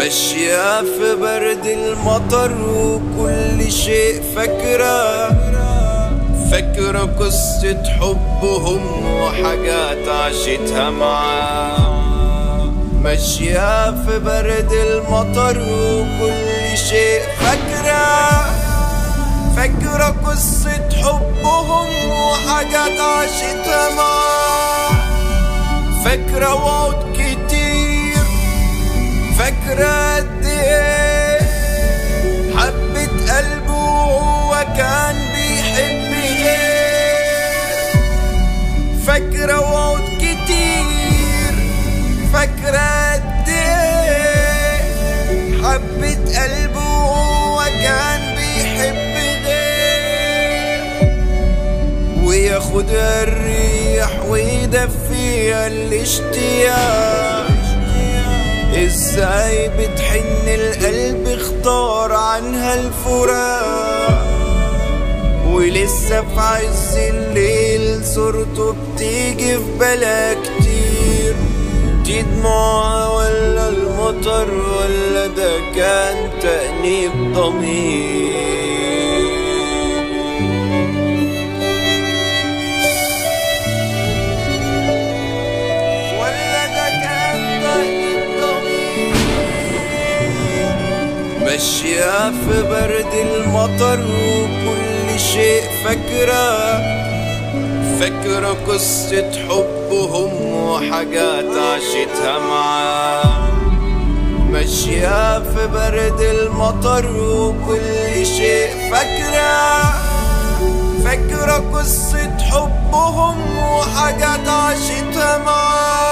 ماشية في برد المطر وكل شيء فاكرة فاكرة قصة حبهم وحاجات عاشتها معاه ماشية في برد المطر وكل شيء فاكرة فاكرة قصة حبهم وحاجات عاشتها معاه فاكرة وعود كتير فاكرة قد ايه حبة قلبه وهو كان بيحب غير فاكرة وعود كتير فاكرة قد ايه حبة قلبه وهو كان بيحب غير وياخدها الريح ويدفيها الاشتياق ازاي بتحن القلب اختار عنها الفراق ولسه في عز الليل صورته بتيجي في بالها كتير دي دموعها ولا المطر ولا ده كان تأنيب ضمير ولا ده كان تأنيب ضمير ماشية في برد المطر وكل شيء فاكرة فاكرة قصة حبهم وحاجات عاشتها معاه ماشية في برد المطر وكل شيء فاكرة فاكرة قصة حبهم وحاجات عاشتها معاه